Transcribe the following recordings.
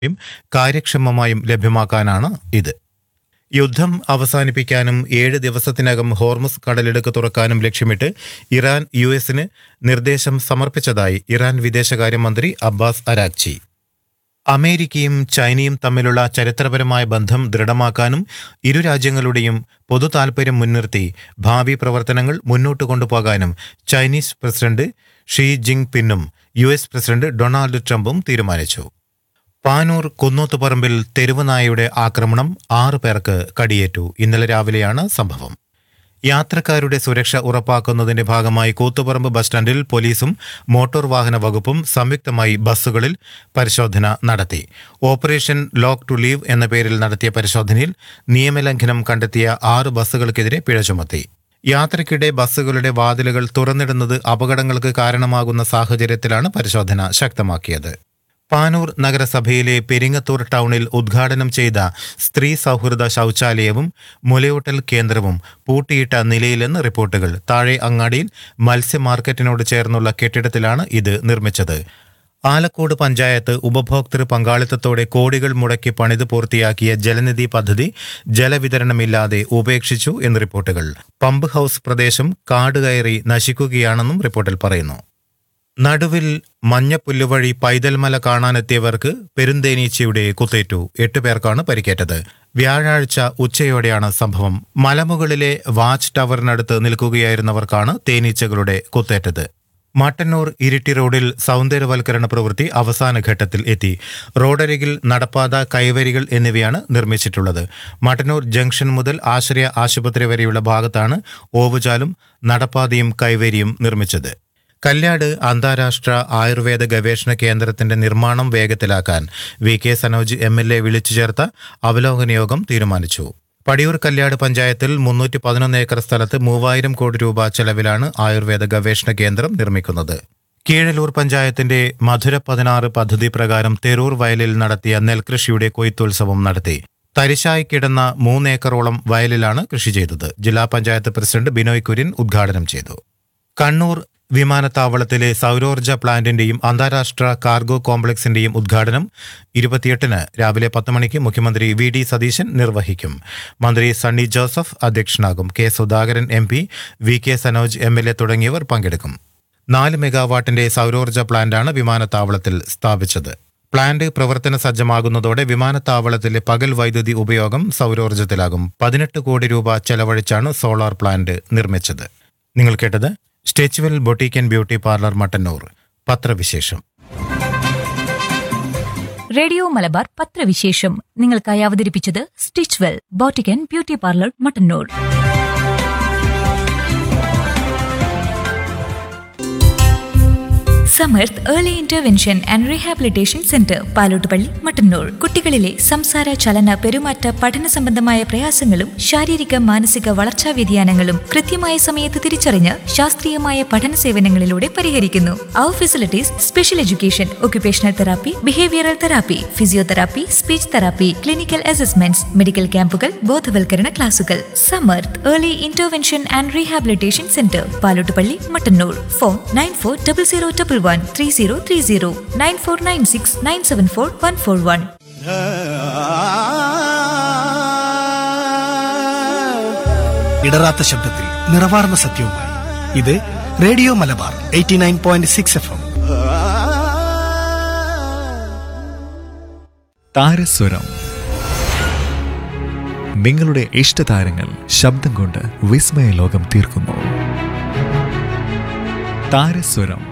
യും കാര്യക്ഷമമായും ലഭ്യമാക്കാനാണ് ഇത് യുദ്ധം അവസാനിപ്പിക്കാനും ഏഴ് ദിവസത്തിനകം ഹോർമുസ് കടലിടുക്ക് തുറക്കാനും ലക്ഷ്യമിട്ട് ഇറാൻ യു എസിന് നിർദ്ദേശം സമർപ്പിച്ചതായി ഇറാൻ വിദേശകാര്യമന്ത്രി അബ്ബാസ് അരാക്ചി അമേരിക്കയും ചൈനയും തമ്മിലുള്ള ചരിത്രപരമായ ബന്ധം ദൃഢമാക്കാനും ഇരു രാജ്യങ്ങളുടെയും പൊതു താൽപര്യം മുൻനിർത്തി ഭാവി പ്രവർത്തനങ്ങൾ മുന്നോട്ട് കൊണ്ടുപോകാനും ചൈനീസ് പ്രസിഡന്റ് ഷീ ജിങ് പിന്നും യു എസ് പ്രസിഡന്റ് ഡൊണാൾഡ് ട്രംപും തീരുമാനിച്ചു പാനൂർ കുന്നോത്തുപറമ്പിൽ തെരുവുനായയുടെ ആക്രമണം ആറു പേർക്ക് കടിയേറ്റു ഇന്നലെ രാവിലെയാണ് സംഭവം യാത്രക്കാരുടെ സുരക്ഷ ഉറപ്പാക്കുന്നതിന്റെ ഭാഗമായി കൂത്തുപറമ്പ് ബസ് സ്റ്റാൻഡിൽ പോലീസും മോട്ടോർ വാഹന വകുപ്പും സംയുക്തമായി ബസ്സുകളിൽ പരിശോധന നടത്തി ഓപ്പറേഷൻ ലോക്ക് ടു ലീവ് എന്ന പേരിൽ നടത്തിയ പരിശോധനയിൽ നിയമലംഘനം കണ്ടെത്തിയ ആറ് ബസ്സുകൾക്കെതിരെ പിഴ ചുമത്തി യാത്രയ്ക്കിടെ ബസ്സുകളുടെ വാതിലുകൾ തുറന്നിടുന്നത് അപകടങ്ങൾക്ക് കാരണമാകുന്ന സാഹചര്യത്തിലാണ് പരിശോധന ശക്തമാക്കിയത് പാനൂർ നഗരസഭയിലെ പെരിങ്ങത്തൂർ ടൗണിൽ ഉദ്ഘാടനം ചെയ്ത സ്ത്രീ സൗഹൃദ ശൗചാലയവും മുലയൂട്ടൽ കേന്ദ്രവും പൂട്ടിയിട്ട നിലയിലെന്ന് റിപ്പോർട്ടുകൾ താഴെ അങ്ങാടിയിൽ മത്സ്യ മാർക്കറ്റിനോട് ചേർന്നുള്ള കെട്ടിടത്തിലാണ് ഇത് നിർമ്മിച്ചത് ആലക്കോട് പഞ്ചായത്ത് ഉപഭോക്തൃ പങ്കാളിത്തത്തോടെ കോടികൾ മുടക്കി പണിത് പൂർത്തിയാക്കിയ ജലനിധി പദ്ധതി ജലവിതരണമില്ലാതെ ഉപേക്ഷിച്ചു എന്ന് റിപ്പോർട്ടുകൾ പമ്പ് ഹൌസ് പ്രദേശം കാട് കയറി നശിക്കുകയാണെന്നും റിപ്പോർട്ടിൽ പറയുന്നു നടുവിൽ മഞ്ഞപ്പുല്ല് വഴി പൈതൽമല കാണാനെത്തിയവർക്ക് പെരുന്തേനീച്ചയുടെ കുത്തേറ്റു എട്ട് പേർക്കാണ് പരിക്കേറ്റത് വ്യാഴാഴ്ച ഉച്ചയോടെയാണ് സംഭവം മലമുകളിലെ വാച്ച് ടവറിനടുത്ത് നിൽക്കുകയായിരുന്നവർക്കാണ് തേനീച്ചകളുടെ കുത്തേറ്റത് മട്ടന്നൂർ ഇരിട്ടി റോഡിൽ സൗന്ദര്യവൽക്കരണ പ്രവൃത്തി അവസാന ഘട്ടത്തിൽ എത്തി റോഡരികിൽ നടപ്പാത കൈവരികൾ എന്നിവയാണ് നിർമ്മിച്ചിട്ടുള്ളത് മട്ടന്നൂർ ജംഗ്ഷൻ മുതൽ ആശ്രയ ആശുപത്രി വരെയുള്ള ഭാഗത്താണ് ഓവുചാലും നടപ്പാതയും കൈവരിയും നിർമ്മിച്ചത് കല്യാട് അന്താരാഷ്ട്ര ആയുർവേദ ഗവേഷണ കേന്ദ്രത്തിന്റെ നിർമ്മാണം വേഗത്തിലാക്കാൻ V K Sanoj M L A വിളിച്ചു ചേർത്ത അവലോകന യോഗം തീരുമാനിച്ചു പടിയൂർ കല്യാട് പഞ്ചായത്തിൽ മുന്നൂറ്റി പതിനൊന്ന് ഏക്കർ സ്ഥലത്ത് മൂവായിരം കോടി രൂപ ചെലവിലാണ് ആയുർവേദ ഗവേഷണ കേന്ദ്രം നിർമ്മിക്കുന്നത് കീഴലൂർ പഞ്ചായത്തിന്റെ മധുര പതിനാറ് പദ്ധതി പ്രകാരം തെരൂർ വയലിൽ നടത്തിയ നെൽകൃഷിയുടെ കൊയ്ത്തുത്സവം നടത്തി തരിശായി കിടന്ന മൂന്നേക്കറോളം വയലിലാണ് കൃഷി ചെയ്തത് ജില്ലാ പഞ്ചായത്ത് പ്രസിഡന്റ് ബിനോയ് കുര്യൻ ഉദ്ഘാടനം ചെയ്തു കണ്ണൂർ വിമാനത്താവളത്തിലെ സൗരോർജ്ജ പ്ലാന്റിന്റെയും അന്താരാഷ്ട്ര കാർഗോ കോംപ്ലക്സിന്റെയും ഉദ്ഘാടനം ഇരുപത്തിയെട്ടിന് രാവിലെ പത്ത് മണിക്ക് മുഖ്യമന്ത്രി വി ഡി സതീശൻ നിർവഹിക്കും മന്ത്രി സണ്ണി ജോസഫ് അധ്യക്ഷനാകും K Sudhakaran M P V K Sanoj M L A തുടങ്ങിയവർ പങ്കെടുക്കും നാല് മെഗാവാട്ടിന്റെ സൗരോർജ്ജ പ്ലാന്റാണ് വിമാനത്താവളത്തിൽ സ്ഥാപിച്ചത് പ്ലാന്റ് പ്രവർത്തന സജ്ജമാകുന്നതോടെ വിമാനത്താവളത്തിലെ പകൽ വൈദ്യുതി ഉപയോഗം സൗരോർജ്ജത്തിലാകും പതിനെട്ട് കോടി രൂപ ചെലവഴിച്ചാണ് സോളാർ പ്ലാന്റ് നിർമ്മിച്ചത് നിങ്ങൾ കേട്ടത് Stitchwell boutique and beauty parlour Mattannur പത്രവിശേഷം റേഡിയോ മലബാർ പത്രവിശേഷം നിങ്ങൾക്കായി അവതരിപ്പിച്ചത് Stitchwell boutique and beauty parlour Mattannur Samarth early intervention and rehabilitation centre Palottupalli Mattannur കുട്ടികളിലെ സംസാര ചലന പെരുമാറ്റ പഠന സംബന്ധമായ പ്രയാസങ്ങളും ശാരീരിക മാനസിക വളർച്ചാ വ്യതിയാനങ്ങളും കൃത്യമായ സമയത്ത് തിരിച്ചറിഞ്ഞ് ശാസ്ത്രീയമായ പഠന സേവനങ്ങളിലൂടെ പരിഹരിക്കുന്നു അവർ facilities special education occupational therapy behavioural therapy physiotherapy speech therapy clinical assessments medical ക്യാമ്പുകൾ ബോധവൽക്കരണ ക്ലാസുകൾ Samarth early intervention and rehabilitation centre Palottupalli Mattannur phone nine four double zero double one three zero three zero nine four nine six nine seven four one four one ഇടറാത്ത ശബ്ദത്തിൽ നിറവാർന്ന സത്യവുമായി ഇത് radio Malabar eighty nine point six F M താരസ്വരം നിങ്ങളുടെ ഇഷ്ടതാരങ്ങൾ ശബ്ദം കൊണ്ട് വിസ്മയ ലോകം തീർക്കുന്നു താരസ്വരം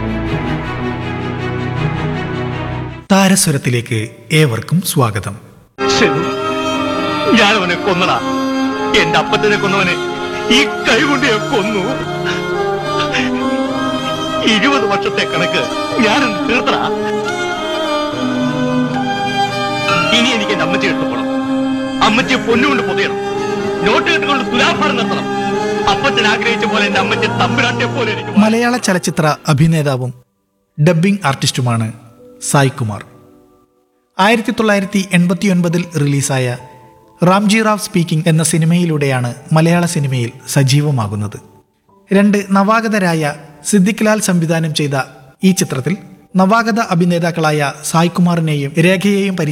താരസ്വരത്തിലേക്ക് ഏവർക്കും സ്വാഗതം ശരി ഞാൻ അവനെ കൊന്നടാ എന്റെ അപ്പത്തിനെ കൊന്നവനെ ഈ കൈ കൊണ്ട് ഞാൻ കൊന്നു ഇരുപത് വർഷത്തെ കണക്ക് ഞാൻ തീർത്തടാ ഇനി എനിക്ക് എന്റെ അമ്മച്ചി എടുത്തു പോണം അമ്മച്ചിയെ പൊന്നുകൊണ്ട് പൊതിയണം നോട്ട് കെട്ടുകൊണ്ട് തുലാഭാരം നടത്തണം അപ്പച്ചൻ ആഗ്രഹിച്ച പോലെ എന്റെ അമ്മച്ചി തമ്പുരാട്ടെ പോലെ എനിക്ക് മലയാള ചലച്ചിത്ര അഭിനേതാവും ഡബ്ബിംഗ് ആർട്ടിസ്റ്റുമാണ് സായ് കുമാർ ആയിരത്തി തൊള്ളായിരത്തി എൺപത്തി ഒൻപതിൽ റിലീസായ റാംജി റാവ് സ്പീക്കിംഗ് എന്ന സിനിമയിലൂടെയാണ് മലയാള സിനിമയിൽ സജീവമാകുന്നത് രണ്ട് നവാഗതരായ സിദ്ദിഖ് ലാൽ സംവിധാനം ചെയ്ത ഈ ചിത്രത്തിൽ നവാഗത അഭിനേതാക്കളായ സായ് കുമാറിനെയും രേഖയെയും പരി